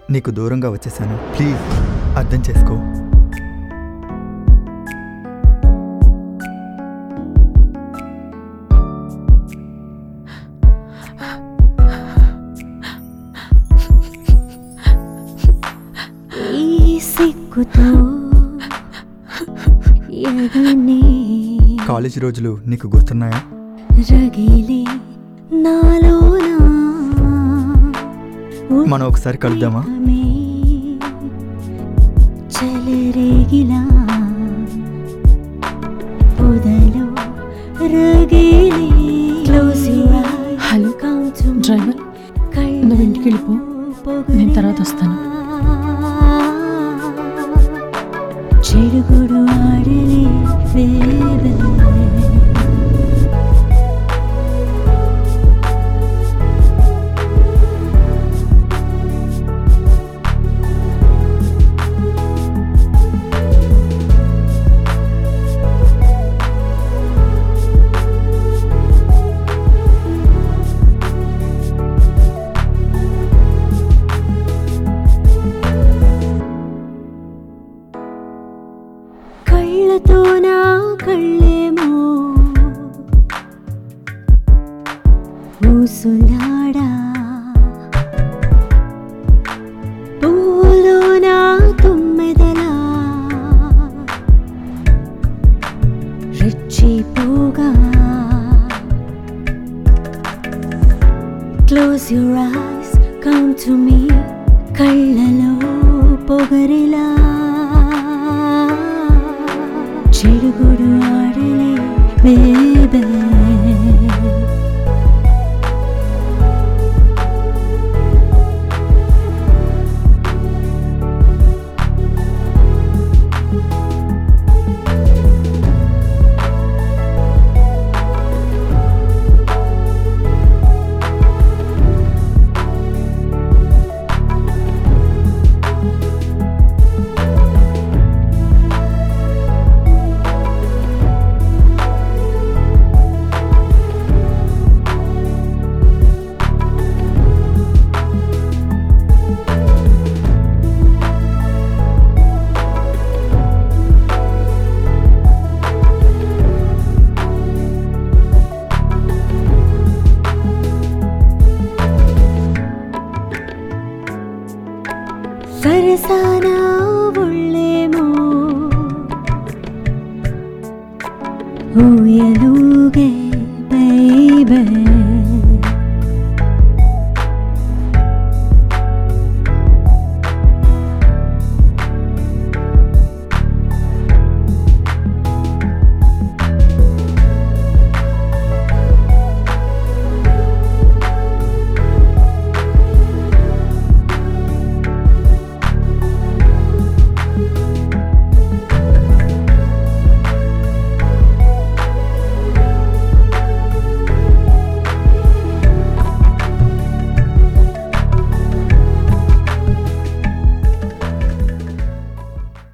నీకు దూరంగా వచ్చేసాను ప్లీజ్ అర్థం చేసుకో ఈ సిగ్గుతో ఎగనే కాలేజీ రోజులు నీకు గుర్తున్నాయా రగిలి నాలోనా మనం ఒకసారి కలుద్దామా? ఉద్రేకమే చెలరేగిలా పొదలో రగిలి క్లోజ్ యువర్ హలో డ్రైవర్ నువ్వు ఇంటికి వెళ్ళిపో నేను తర్వాత వస్తాను చెడుగుడు ఆడలే బేబే కళ్ళతో నా కళ్ళేమో ఊసులాడా పూలో నా తుమ్మెదలా రెచ్చిపోగా close your eyes come to me కళ్ళలో పొగరిలా చెడుగుడు ఆడలే బేబే సరసాన ఒళ్ళేమో ఊయలుగే